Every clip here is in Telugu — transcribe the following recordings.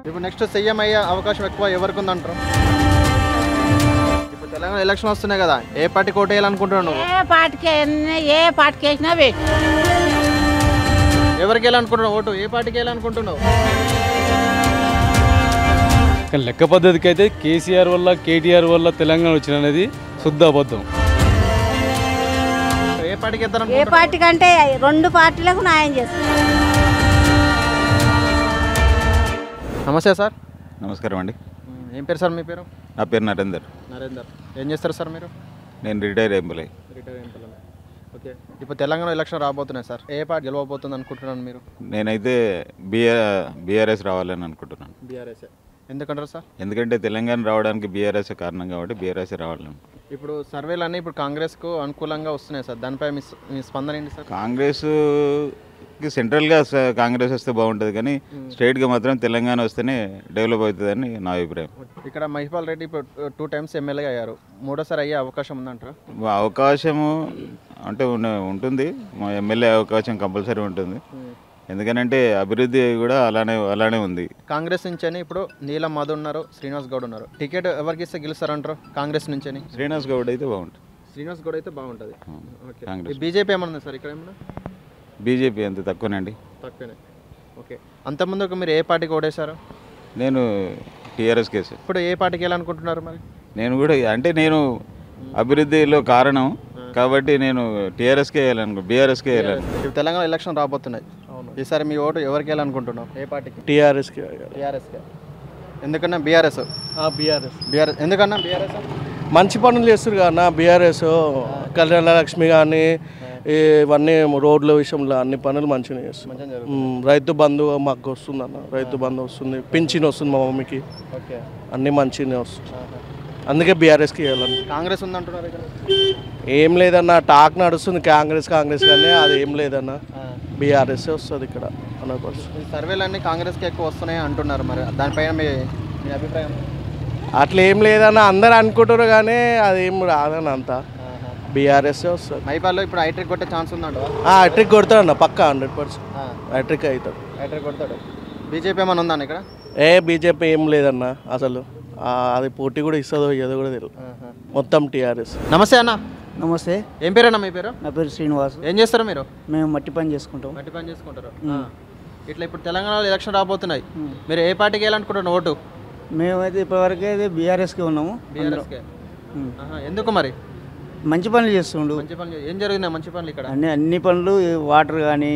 ఇప్పుడు నెక్స్ట్ సీఎం అయ్యే అవకాశం ఎక్కువ ఎవరికి ఉందంటారు ఇప్పుడు తెలంగాణ ఎలక్షన్ వస్తున్నాయి కదా ఏ పార్టీకి ఓటు వేయాలనుకుంటున్నావు నువ్వు ఏ పార్టీకి అయినా ఏ పార్టీకి వేసినా వేస్ట్ ఎవరికి వేయాలనుకుంటున్నావు ఓటు ఏ పార్టీకి వేయాలనుకుంటున్నావు కానీ లెక్క పద్ధతికి అయితే కేసీఆర్ వల్ల కేటీఆర్ వల్ల తెలంగాణ వచ్చిన అనేది శుద్ధ అబద్ధం ఏ పార్టీకి ఏ వేద్దాం పార్టీ కంటే రెండు పార్టీలకు న్యాయం చేస్తారు నమస్తే సార్ నమస్కారం అండి ఏం పేరు సార్ మీ పేరు నా పేరు నరేందర్ నరేందర్ ఏం చేస్తారు సార్ మీరు నేను రిటైర్ ఎంప్లాయ్ రిటైర్ ఎంపీలు ఓకే ఇప్పుడు తెలంగాణ ఎలక్షన్ రాబోతున్నాయి సార్ ఏ పార్టీ గెలవబోతుంది అనుకుంటున్నాను మీరు నేనైతే బీఆర్ బీఆర్ఎస్ రావాలని అనుకుంటున్నాను బీఆర్ఎస్ ఎందుకంటారు సార్ ఎందుకంటే తెలంగాణ రావడానికి బీఆర్ఎస్ కారణం కాబట్టి బీఆర్ఎస్ రావాలని ఇప్పుడు సర్వేలు అన్నీ ఇప్పుడు కాంగ్రెస్కు అనుకూలంగా వస్తున్నాయి సార్ దానిపై మీ స- మీ స్పందన ఏంటి సార్ కాంగ్రెస్కి సెంట్రల్గా స- కాంగ్రెస్ వస్తే బాగుంటుంది కానీ స్టేట్గా మాత్రం తెలంగాణ వస్తేనే డెవలప్ అవుతుందని నా అభిప్రాయం ఇక్కడ మహిపాల్ రెడ్డి ఇప్పుడు టూ టైమ్స్ ఎమ్మెల్యే అయ్యారు మూడోసారి అయ్యే అవకాశం ఉందంటారా అవకాశము అంటే ఉన్న- ఉంటుంది మా ఎమ్మెల్యే అవకాశం కంపల్సరీ ఉంటుంది ఎందుకనంటే అభివృద్ధి కూడా అలానే అలానే ఉంది కాంగ్రెస్ నుంచని ఇప్పుడు నీలం మధు ఉన్నారు శ్రీనివాస్ గౌడ్ ఉన్నారు టికెట్ ఎవరికి ఇస్తే గెలుస్తారంటారు కాంగ్రెస్ నుంచని శ్రీనివాస్ గౌడ్ అయితే బాగుంటుంది శ్రీనివాస్ గౌడ్ అయితే బాగుంటుంది ఓకే కాంగ్రెస్ బీజేపీ ఏమన్నా ఉంది సార్ ఇక్కడ ఏమన్నా బీజేపీ అంత తక్కువనండి తక్కువనే ఓకే అంతకుముందు మీరు ఏ పార్టీకి ఓటేశారు నేను టీఆర్ఎస్ కేసు ఇప్పుడు ఏ పార్టీకి వెళ్ళాలనుకుంటున్నారు మరి నేను కూడా అంటే నేను అభివృద్ధిలో కారణం కాబట్టి నేను టీఆర్ఎస్కే వేయాలనుకో బీఆర్ఎస్కే వేయాలను ఇప్పుడు తెలంగాణ ఎలక్షన్ రాబోతున్నాయి ఈసారి మీ ఓటు ఎవరికి వెళ్ళాలనుకుంటున్నావు ఏ పార్టీకి టీఆర్ఎస్కి టీఆర్ఎస్కి ఎందుకన్నా బీఆర్ఎస్ బీఆర్ఎస్ బీఆర్ఎస్ ఎందుకన్నా బీఆర్ఎస్ మంచి పనులు చేస్తారు కదా బీఆర్ఎస్ కళ్యాణ లక్ష్మి కానీ ఇవన్నీ రోడ్ల విషయంలో అన్ని పనులు మంచిగా చేస్తారు మంచిగా జరుగుతుంది ఉమ్, రైతు బంధు మాకు వస్తుంది అన్న రైతు బంధు వస్తుంది పింఛన్ వస్తుంది మా మమ్మీకి ఓకే అన్నీ మంచిగానే వస్తుంది అందుకే బీఆర్ఎస్కి వెళ్ళాలి కాంగ్రెస్ ఉందంటున్నారు ఇక్కడ ఏం లేదన్న టాక్ నడుస్తుంది కాంగ్రెస్ కాంగ్రెస్ కానీ అది ఏం లేదన్న బీఆర్ఎస్ వస్తుంది ఇక్కడ హండ్రెడ్ పర్సెంట్ ఈ సర్వేలు అన్నీ కాంగ్రెస్కి ఎక్కువ వస్తున్నాయి అంటున్నారు మరి దానిపైన మీ మీ అభిప్రాయం అట్లా ఏం లేదన్న అందరు అనుకుంటారు కానీ అది ఏం రాదన్న అంతా బీఆర్ఎస్ వస్తుంది మైపాల్లో ఇప్పుడు ఐట్రిక్ కొట్టే ఛాన్స్ ఉందంట హ్యాట్రిక్ కొడతాడన్న పక్కా హండ్రెడ్ పర్సెంట్ హ్యాట్రిక్ అవుతాడు ఐట్రిక్ కొడతాడు బీజేపీ ఏమైనా ఉందండి ఇక్కడ ఏ బీజేపీ ఏం లేదన్న అసలు ఆ, అది పోటీ కూడా ఇస్తుందో ఏదో కూడా తెలియదు మొత్తం టీఆర్ఎస్ నమస్తే అన్న నమస్తే ఏం పేరన్నా మీ పేరు నా పేరు శ్రీనివాస్ ఏం చేస్తారు మీరు మేము మట్టి పని చేసుకుంటాం మట్టి పని చేసుకుంటారు ఆ. ఇట్లా ఇప్పుడు తెలంగాణలో ఎలక్షన్ రాబోతున్నాయి మీరు ఏ పార్టీకి వెళ్ళాలనుకుంటున్నారు ఓటు మేమైతే ఇప్పటివరకు అయితే బీఆర్ఎస్కి ఉన్నాము బీఆర్ఎస్కే ఉమ్. ఆహా, ఎందుకు మరి మంచి పనులు చేస్తుండు మంచి పనులు ఏం జరిగినాయి మంచి పనులు ఇక్కడ అన్ని అన్ని పనులు ఈ వాటర్ కానీ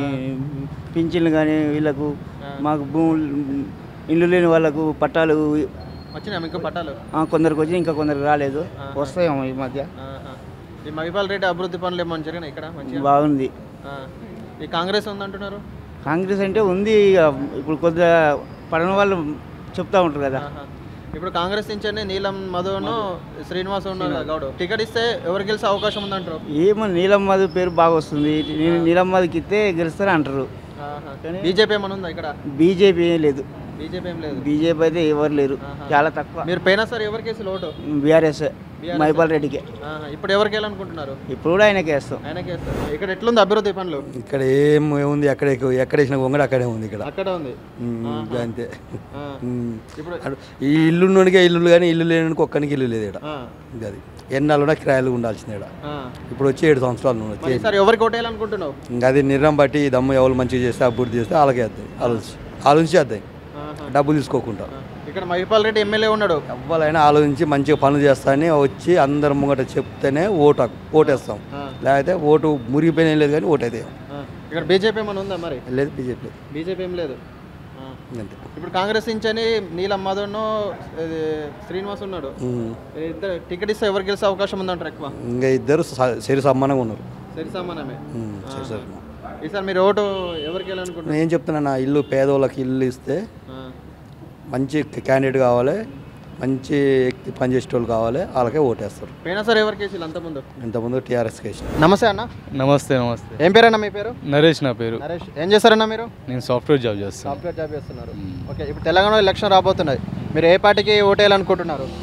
పింఛన్లు కానీ వీళ్ళకు మాకు భూములు ఇల్లు లేని వాళ్ళకు పట్టాలు వచ్చినాయి మీకు పట్టాలు ఆ, కొందరికి వచ్చి ఇంకా కొందరికి రాలేదు వస్తాయేమో ఈ మధ్య ఆహా. ఈ మహిపాల్ రెడ్డి అభివృద్ధి పనులు ఏమో జరిగినాయి ఇక్కడ మంచిగా బాగుంది ఆ. ఈ కాంగ్రెస్ ఉందంటున్నారు కాంగ్రెస్ అంటే ఉంది ఇక ఇప్పుడు కొద్దిగా పడని వాళ్ళు చెప్తా ఉంటారు కదా ఆహా. ఇప్పుడు కాంగ్రెస్ నుంచే నీలం మధును శ్రీనివాస్ ఉన్నారు కదా గౌడ్ టికెట్ ఇస్తే ఎవరు గెలిచే అవకాశం ఉందంటారు ఏమో నీలమ్మది పేరు బాగా వస్తుంది నీలమ్మదికి ఇస్తే గెలుస్తారు అంటారు బీజేపీ ఏమైనా ఉందా ఇక్కడ బీజేపీ ఏం లేదు బీజేపీ ఏం లేదు బీజేపీ అయితే ఎవరు లేరు చాలా తక్కువ మీరు పోయినా సార్ ఎవరికి వేసి ఓటు బీఆర్ఎస్ మైపాల్ రెడ్డికి ఆహా. ఇప్పుడు ఎవరికి వెళ్ళాలనుకుంటున్నారు ఇప్పుడు కూడా ఆయనకే వేస్తాం ఆయనకి వేస్తారు ఇక్కడ ఎట్లుంది అభివృద్ధి పనులు ఇక్కడ ఏం ఉంది అక్కడ ఎక్కడ వేసిన గొంగడ అక్కడే ఉంది ఇక్కడ అక్కడ ఉంది ఉమ్, అంతే ఆ. ఉమ్. ఇప్పుడు అడు- ఈ ఇల్లు ఉన్నోడికే ఇల్లు కానీ ఇల్లు లేనికి ఒక్కనికి ఇల్లు లేదు ఇక్కడ ఆ. ఇది అది ఎన్నాళ్ళున్నా కిరాయిలు ఉండాల్సింది ఇక్కడ ఆ. ఇప్పుడు వచ్చి ఏడు సంవత్సరాలు నువ్వు మరి వచ్చి ఈసారి ఎవరికి ఓటేయాలనుకుంటున్నావు ఇంకా అది నిర్ణయం బట్టి ఈ దమ్ము ఎవరు మంచిగా చేస్తే అభివృద్ధి చేస్తే వాళ్ళకే వస్తాయి ఆలోచించి ఆలోచించి వస్తాయి ఆహా. డబ్బులు తీసుకోకుండా ఇక్కడ మహిపాల్ రెడ్డి ఎమ్మెల్యే ఉన్నాడు ఎవ్వరైనా ఆలోచించి మంచిగా పనులు చేస్తానని వచ్చి అందరి ముంగట చెప్తేనే ఓటు ఓటేస్తాం ఆ. లేకపోతే ఓటు మురిగిపోయిన ఏం లేదు కానీ ఓటు అయితే ఆ. ఇక్కడ బీజేపీ ఏమైనా ఉందా మరి లేదు బీజేపీ లేదు బీజేపీ ఏం లేదు ఆ. అంతే ఇప్పుడు కాంగ్రెస్ నుంచని నీలం మధును ఇది శ్రీనివాస్ ఉన్నాడు ఉమ్. ఇద్దరు టికెట్ ఇస్తే ఎవరు గెలిచే అవకాశం ఉందంటారు ఎక్కువ ఇంకా ఇద్దరు స- సరి సమానంగా ఉన్నారు సరి సమానమే ఉమ్, సరి సమానం. ఈసారి మీరు ఓటు ఎవరికి వెళ్ళాలనుకుంటున్నారు నేను ఏం చెప్తున్నా నా ఇల్లు పేదోళ్ళకి ఇల్లు ఇస్తే ఆ. మంచి క్యాండిడేట్ కావాలి మంచి వ్యక్తి పనిచేసేటోళ్ళు కావాలి వాళ్ళకే ఓటేస్తారు పోయినా సార్ ఎవరికి వేసి అంతకుముందు ఇంతకుముందు టీఆర్ఎస్కి వేసిన నమస్తే అన్న నమస్తే నమస్తే ఏం పేరన్నా మీ పేరు నరేష్ నా పేరు నరేష్ ఏం చేస్తారన్నా మీరు నేను సాఫ్ట్వేర్ జాబ్ చేస్తాను సాఫ్ట్వేర్ జాబ్ చేస్తున్నారు ఓకే ఇప్పుడు తెలంగాణలో ఎలక్షన్ రాబోతున్నాయి మీరు ఏ పార్టీకి ఓటేయాలనుకుంటున్నారు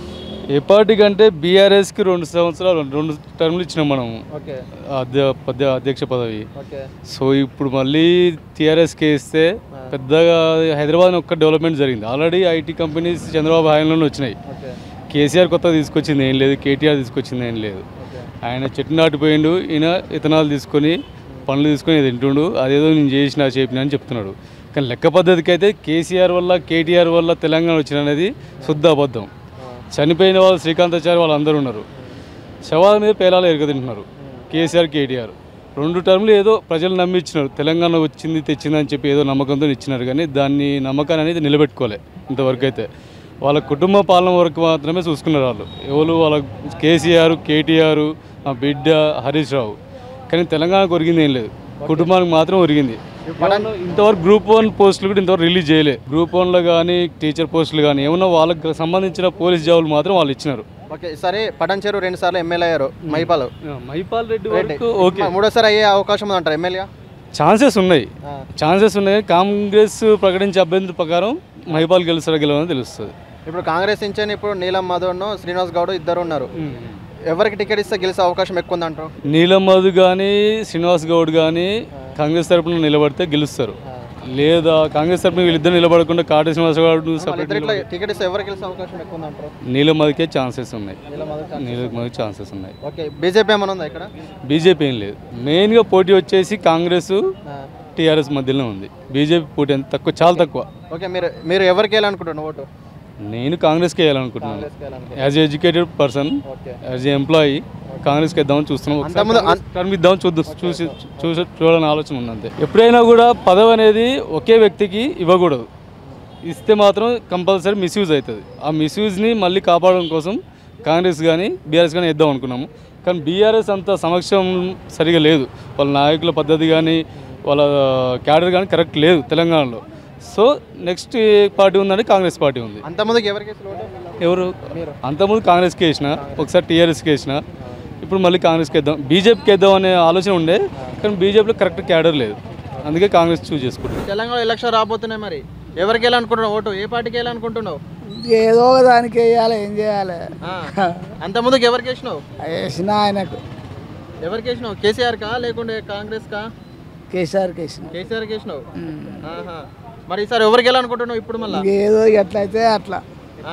ఏ పార్టీ కంటే బీఆర్ఎస్కి రెండు సంవత్సరాలు రెండు టర్ములు ఇచ్చినాం మనం ఓకే అధ్య పద్య- అధ్యక్ష పదవి ఓకే సో ఇప్పుడు మళ్ళీ టీఆర్ఎస్కి ఇస్తే పెద్దగా హైదరాబాద్ ఒక్క డెవలప్మెంట్ జరిగింది ఆల్రెడీ ఐటీ కంపెనీస్ చంద్రబాబు హయాంలోనే వచ్చినాయి ఓకే కేసీఆర్ కొత్తగా తీసుకొచ్చింది ఏం లేదు కేటీఆర్ తీసుకొచ్చింది ఏం లేదు ఆయన చెట్టు నాటిపోయిండు ఈయన ఇథనాల్ తీసుకొని పనులు తీసుకొని ఇది తింటుండు అదేదో నేను చేసిన చేపిన అని చెప్తున్నాడు కానీ లెక్క పద్ధతికి అయితే కేసీఆర్ వల్ల కేటీఆర్ వల్ల తెలంగాణ వచ్చిన అనేది శుద్ధ అబద్ధం చనిపోయిన వాళ్ళు శ్రీకాంతాచారి వాళ్ళందరూ ఉన్నారు శవాల మీద పేలాలు ఎరగతింటున్నారు కేసీఆర్ కేటీఆర్ రెండు టర్ములు ఏదో ప్రజలు నమ్మిచ్చినారు తెలంగాణ వచ్చింది తెచ్చింది అని చెప్పి ఏదో నమ్మకంతో ఇచ్చినారు కానీ దాన్ని నమ్మకాన్ని అనేది నిలబెట్టుకోలే ఇంతవరకు అయితే వాళ్ళ కుటుంబ పాలన వరకు మాత్రమే చూసుకున్నారు వాళ్ళు ఎవరు వాళ్ళ కేసీఆర్ కేటీఆర్ ఆ బిడ్డ హరీష్ రావు కానీ తెలంగాణకు ఒరిగింది ఏం లేదు కుటుంబానికి మాత్రం ఒరిగింది ఏమన్నా ఇంతవరకు గ్రూప్ వన్ పోస్టులు కూడా ఇంతవరకు రిలీజ్ చేయలే గ్రూప్ వన్లో కానీ టీచర్ పోస్టులు కానీ ఏమన్నా వాళ్ళకి సంబంధించిన పోలీస్ జాబులు మాత్రం వాళ్ళు ఇచ్చినారు ఓకే సరే పటాన్ చెరువు రెండు సార్లు ఎమ్మెల్యే అయ్యారు మైపాల్ మైపాల్ రెడ్డి వరకు ఓకే మూడోసారి అయ్యే అవకాశం ఉందంటారు ఎమ్మెల్యే ఛాన్సెస్ ఉన్నాయి ఛాన్సెస్ ఉన్నాయి కాంగ్రెస్ ప్రకటించే అభ్యర్థి ప్రకారం మైపాల్ గెలుస్తారా గెలవని తెలుస్తుంది ఇప్పుడు కాంగ్రెస్ నుంచి ఇప్పుడు నీలం మాధవ్ శ్రీనివాస్ గౌడ్ ఇద్దరు ఉన్నారు ఎవరికి టికెట్ ఇస్తే గెలిచే అవకాశం ఎక్కువ ఉందంటారు నీలం మధు కానీ శ్రీనివాస్ గౌడ్ కానీ కాంగ్రెస్ తరపున నిలబడితే గెలుస్తారు లేదా కాంగ్రెస్ తరపున వీళ్ళిద్దరు నిలబడకుండా కాట శ్రీనివాస్ గౌడ్ సపరేట్ ఇద్దరిట్లో టికెట్ ఇస్తే ఎవరికి గెలిచే అవకాశం ఎక్కువ ఉందంటారు నీలం మధుకే ఛాన్సెస్ ఉన్నాయి నీలం మధుకి ఛాన్సెస్ ఉన్నాయి ఓకే బీజేపీ ఏమైనా ఉందా ఇక్కడ బీజేపీ ఏం లేదు మెయిన్గా పోటీ వచ్చేసి కాంగ్రెస్ టీఆర్ఎస్ మధ్యలో ఉంది బీజేపీ పోటీ అంత తక్కువ చాలా తక్కువ ఓకే మీరు మీరు ఎవరికి వేయాలనుకుంటున్నారు ఓటు నేను కాంగ్రెస్కి వేయాలనుకుంటున్నాను వేయాలనుకుంటున్నారు. As educated person okay as a employee కాంగ్రెస్కి ఇద్దామని చూస్తున్నాం అంతకుముందు అన్- టర్మ్ ఇద్దామని చూద్దాం చూసి చూసి చూడాలని ఆలోచన ఉంది అంతే ఎప్పుడైనా కూడా పదవి అనేది ఒకే వ్యక్తికి ఇవ్వకూడదు ఇస్తే మాత్రం కంపల్సరీ మిస్యూజ్ అవుతుంది ఆ మిస్యూజ్ని మళ్ళీ కాపాడడం కోసం కాంగ్రెస్ కానీ బీఆర్ఎస్ కానీ ఇద్దాం అనుకున్నాము కానీ బీఆర్ఎస్ అంత సమక్షం సరిగా లేదు వాళ్ళ నాయకుల పద్ధతి కానీ వాళ్ళ క్యాడర్ కానీ కరెక్ట్ లేదు తెలంగాణలో సో నెక్స్ట్ పార్టీ ఉందంటే కాంగ్రెస్ పార్టీ ఉంది అంతకుముందుకు ఎవరికి వేసిన ఓటు ఎవరు అంతకుముందు కాంగ్రెస్కి వేసిన ఒకసారి టీఆర్ఎస్కి వేసిన ఇప్పుడు మళ్ళీ కాంగ్రెస్కి వేద్దాం బీజేపీకి వేద్దాం అనే ఆలోచన ఉండే కానీ బీజేపీలో కరెక్ట్ క్యాడర్ లేదు అందుకే కాంగ్రెస్ చూస్ చేసుకుంటాం తెలంగాణ ఎలక్షన్ రాబోతున్నాయి మరి ఎవరికి వెళ్ళాలనుకుంటున్నావు ఓటు ఏ పార్టీకి వెళ్ళాలనుకుంటున్నావు ఏదో ఒక దానికి వేయాలి ఏం చేయాలి ఆ. అంతకుముందుకు ఎవరికి వేసినావు వేసిన ఆయనకు ఎవరికి వేసినావు కేసీఆర్ కా లేకుంటే కాంగ్రెస్ కా కేసీఆర్కి వేసిన కేసీఆర్కి వేసినావు ఆహా. మరి ఈసారి ఎవరికి వెళ్ళాలనుకుంటున్నావు ఇప్పుడు మళ్ళా ఏదో ఎట్లయితే అట్లా ఆ.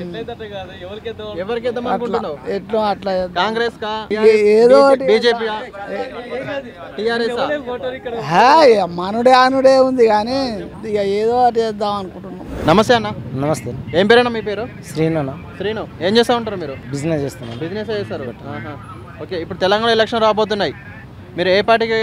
ఎవరికి వేద్దాం అనుకుంటున్నావు ఎట్లా అట్లా చేద్దాం. కాంగ్రెస్ కా ఏ- ఏదో ఒకటి బీజేపీ టీఆర్ఎస్ హాయ్ మనుడే అనుడే ఉంది కానీ ఇక ఏదో ఒకటి చేద్దాం అనుకుంటున్నాం నమస్తే అన్న నమస్తే ఏం పేరన్నా మీ పేరు శ్రీను శ్రీను ఏం చేస్తా ఉంటారు మీరు బిజినెస్ చేస్తున్నాను బిజినెస్ చేస్తారు ఆహా. ఓకే ఇప్పుడు తెలంగాణ ఎలక్షన్ రాబోతున్నాయి మీరు ఏ పార్టీకి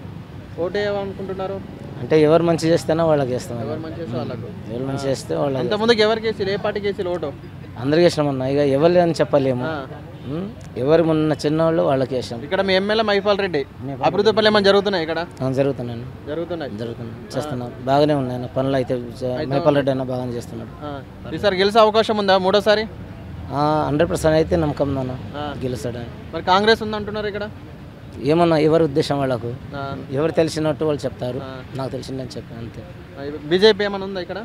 ఓటు వేయాలనుకుంటున్నారు అంటే ఎవరు మంచి చేస్తేనే వాళ్ళకి వేస్తాం ఎవరు మంచి చేస్తే వాళ్ళకు ఎవరు మంచి చేస్తే వాళ్ళకి అంతకుముందుకు ఎవరికి వేసి ఏ పార్టీకి వేసి ఓటు అందరికి వేసినామన్నా ఇక ఎవరు అని చెప్పలేము ఆ. ఉం? ఎవరు మొన్న చిన్నవాళ్ళు వాళ్ళకి వేసాం ఇక్కడ మీ ఎమ్మెల్యే మైపాల్ రెడ్డి అభివృద్ధి పనులు ఏమైనా జరుగుతున్నాయి ఇక్కడ జరుగుతున్నాను జరుగుతున్నాయి జరుగుతున్నాయి చేస్తున్నాం బాగానే ఉన్నాయి పనులు అయితే మేపల్ రెడ్డి అయినా బాగానే చేస్తున్నాడు ఆ. ఈసారి గెలిచే అవకాశం ఉందా మూడోసారి హండ్రెడ్ పర్సెంట్ అయితే నమ్మకం నాన్న ఆ. గెలుస్తాడని మరి కాంగ్రెస్ ఉందంటున్నారు ఇక్కడ ఏమన్నా ఎవరి ఉద్దేశం వాళ్ళకు ఆ. ఎవరు తెలిసినట్టు వాళ్ళు చెప్తారు నాకు తెలిసిందని చెప్పి అంతే బీజేపీ ఏమైనా ఉందా ఇక్కడ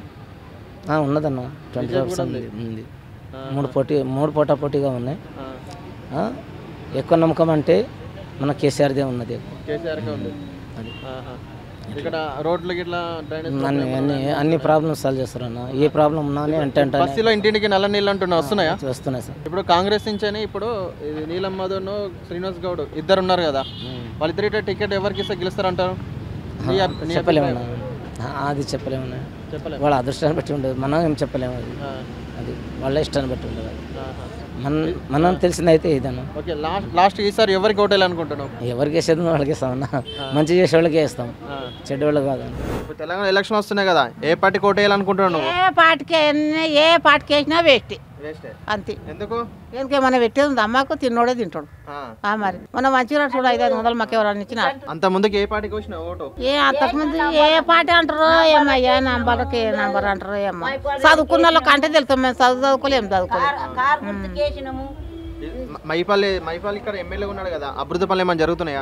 ఆ, ఉన్నదన్న ట్వంటీ పర్సెంట్ ఉంది మూడు పోటీ మూడు పోటా పోటీగా ఉన్నాయి ఆ. ఆ, ఎక్కువ నమ్మకం అంటే మన కేసీఆర్దే ఉన్నది ఎక్కువ కేసీఆర్కే ఉంది అది ఆహా. ఇక్కడ రోడ్లు గిట్లా డ్రైనేజ్ అన్ని అన్ని అన్ని ప్రాబ్లమ్స్ సాల్వ్ చేస్తారన్న ఏ ప్రాబ్లం ఉన్నా అని అంటే అంటే బస్సులో ఇంటింటికి నల్ల నీళ్ళు అంటున్నా వస్తున్నాయా వస్తున్నాయి సార్ ఇప్పుడు కాంగ్రెస్ నుంచని ఇప్పుడు ఇది నీలం మధును శ్రీనివాస్ గౌడ్ ఇద్దరు ఉన్నారు కదా వాళ్ళిద్దరి టికెట్ ఎవరికి ఇస్తే గెలుస్తారంటారు నీ అభి- నీ చెప్పలేము అభిప్రాయం? అన్న. ఆ, అది చెప్పలేము అన్న. చెప్పలేము. వాళ్ళ అదృష్టాన్ని బట్టి ఉండదు మనం ఏం చెప్పలేము అది ఆ. అది వాళ్ళ ఇష్టాన్ని బట్టి ఉండదు అది. ఆహా. మన మనం తెలిసిందైతే ఇదన్న ఓకే లాస్ట్ లాస్ట్ ఈసారి ఎవరికి ఓటేయాలి అనుకుంటున్నావు ఎవరికి వేసేది వాళ్ళకి వేస్తామన్న మంచి చేసే వాళ్ళకే వేస్తాం ఆ. చెడ్డ వాళ్ళకి కాదు ఇప్పుడు తెలంగాణ ఎలక్షన్ వస్తున్నాయి కదా ఏ పార్టీకి ఓటేయాలనుకుంటున్నావు నువ్వు ఏ పాటికి ఎన్ని- ఏ పాటికి వేసినా వేస్ట్ వేస్టే అంతే ఎందుకు ఎందుకే మనం పెట్టేది ఉంది అమ్మకు తిన్నోడే తింటాడు ఆ. ఆ మరి మన మంచిగా చూడ ఐదు ఐదు వందలు మాకు ఎవరన్నా ఇచ్చిన అంత ముందుకి ఏ పార్టీకి వచ్చిన ఓటు ఏ అంతకుముందు ఏ పాట అంటారో ఏమయ్యా నంబర్కి ఏ నంబర్ అంటారో ఏమో చదువుకున్న వాళ్ళకి అంటే తెలుస్తాం మేము చదువు చదువుకోలేము చదువుకోలేము మ- మైపాల్ మైపాల్ ఇక్కడ ఎమ్మెల్యే ఉన్నాడు కదా అభివృద్ధి పనులు ఏమైనా జరుగుతున్నాయా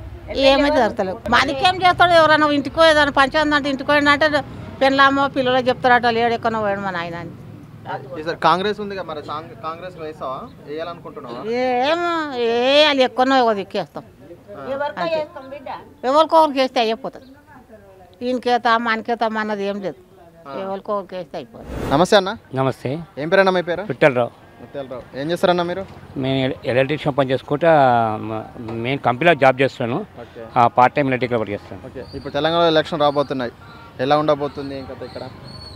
ఏమైతే జరుగుతలేవు మనకేం చేస్తాడు ఎవరైనా ఇంటికి పోయేదాన్ని పంచాయతీ అంటే ఇంటికి పోయిందంటే పెళ్ళామో పిల్లలు చెప్తారట లేడు ఎక్కడో పోయాడు మా నాయన అని ఈసారి కాంగ్రెస్ ఉంది కదా మరి కాంగ్- కాంగ్రెస్ వేస్తావా వేయాలనుకుంటున్నావా ఏమో వేయాలి ఎక్కువనో ఒక దిక్కేస్తాం ఎవరికొకరికి వేస్తే అయిపోతుంది ఈయనకేతాం మనకేతాం అన్నది ఏం లేదు ఎవరికొకరికి వేస్తే అయిపోతుంది నమస్తే అన్న నమస్తే ఏం పేరన్నా మీ పేరు విఠలరావు ముత్యాలరావు ఏం చేస్తారన్న మీరు మేము ఎలక్ట్రీషియన్ పని చేసుకుంటా మేము కంపెనీలో జాబ్ చేస్తాను ఓకే ఆ పార్ట్ టైం ఎలక్ట్రికల్ వర్క్ చేస్తాను ఓకే ఇప్పుడు తెలంగాణలో ఎలక్షన్ రాబోతున్నాయి ఎలా ఉండబోతుంది ఇంకా ఇక్కడ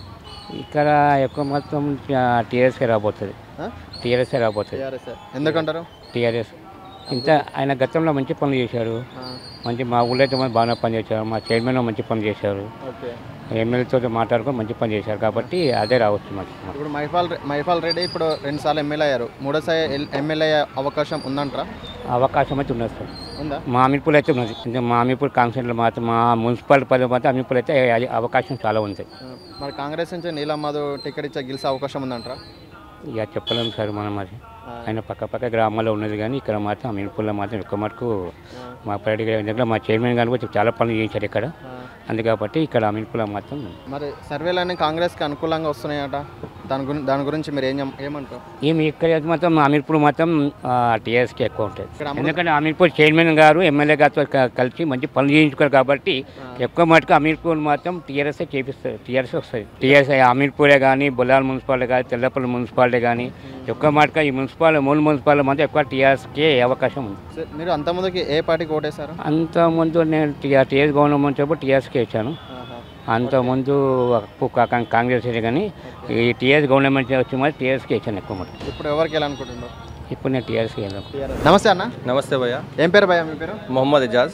ఇక్కడ ఎక్కువ మొత్తం టీఆర్ఎస్కే రాబోతుంది ఆ? టీఆర్ఎస్కే రాబోతుంది టీఆర్ఎస్ ఎందుకంటారు టీఆర్ఎస్ ఇంత ఆయన గతంలో మంచి పనులు చేశారు ఆ, మంచి మా ఊళ్ళో అయితే మంది బాగానే పని చేశారు మా చైర్మన్ మంచి పని చేశారు ఓకే ఎమ్మెల్యేతో మాట్లాడుకొని మంచి పని చేశారు కాబట్టి అదే రావచ్చు మాకు ఇప్పుడు మైపాల్ రె- మైపాల్ రెడ్డి ఇప్పుడు రెండు సార్లు ఎమ్మెల్యే అయ్యారు మూడోసారి ఎల్- ఎమ్మెల్యే అయ్యే అవకాశం ఉందంటారా అవకాశం అయితే ఉన్నది సార్ ఉందా మా అమీర్పూర్ అయితే ఉన్నది అంటే మా అమీర్పూర్ కాన్స్టిట్యూన్లో మాత్రం మా మున్సిపాలిటీ పరిధి మాత్రం అమీర్పూర్ అయితే అయ్యే అవకాశం చాలా ఉంది ఆ, మరి కాంగ్రెస్ నుంచి నీలమ్మధు టికెట్ ఇచ్చే గెలిచే అవకాశం ఉందంటారా ఇక చెప్పలేము సార్ మనం మరి ఆ. ఆయన పక్క పక్క గ్రామాల్లో ఉన్నది కానీ ఇక్కడ మాత్రం అమీర్పూర్లో మాత్రం ఎక్కువ మటుకు మా పర్యటక దగ్గర మా చైర్మన్ గారు కూడా చాలా పనులు చేయించారు ఇక్కడ ఆ. అందు కాబట్టి ఇక్కడ అమీర్పూర్లో మాత్రం మరి సర్వేలన్నీ కాంగ్రెస్కి అనుకూలంగా వస్తున్నాయట దాని గురించి దాని గురించి మీరు ఏం చెం- ఏమంటారు ఏమి ఇక్కడ అయితే మాత్రం అమీర్పూర్ మాత్రం టీఆర్ఎస్కి ఎక్కువ ఉంటుంది ఇక్కడ అమృత- ఎందుకంటే అమీర్పూర్ చైర్మన్ గారు ఎమ్మెల్యే గారితో క- కలిసి మంచి పనులు చేయించుకోరు కాబట్టి ఎక్కువ మటుకు అమీర్పూర్ మాత్రం టీఆర్ఎస్ చేపిస్తారు టీఆర్ఎస్ వస్తుంది టీఆర్ఎస్ అమీర్పూరే కానీ బొల్లాల మున్సిపాలిటీ కానీ తెల్లపల్లి మున్సిపాలిటీ కానీ ఎక్కువ మటుకు ఈ మున్సిపాలిటీ మూడు మున్సిపాలిటీ మాత్రం ఎక్కువ టీఆర్ఎస్కే అవకాశం ఉంది సార్, మీరు అంతమందికి ఏ పార్టీకి ఓటేశారు అంత ముందు నేను టీఆర్ టీఆర్ఎస్ గవర్నమెంట్ చెప్పి టీఆర్ఎస్కే ఇచ్చాను ఆహా. అంత ముందు ఎక్కువ కా- కాంగ్రెస్ కానీ ఈ టీఆర్ఎస్ గవర్నమెంట్ వచ్చి మరి టీఆర్ఎస్కే ఇచ్చాను ఎక్కువ మటుకు ఇప్పుడు ఎవరికి వెళ్ళాలనుకుంటున్నారు ఇప్పుడు నేను టీఆర్ఎస్కి వెళ్ళాను నమస్తే అన్న నమస్తే భయ్య ఏం పేరు భయ్య మీ పేరు మొహమ్మద్ ఇజాజ్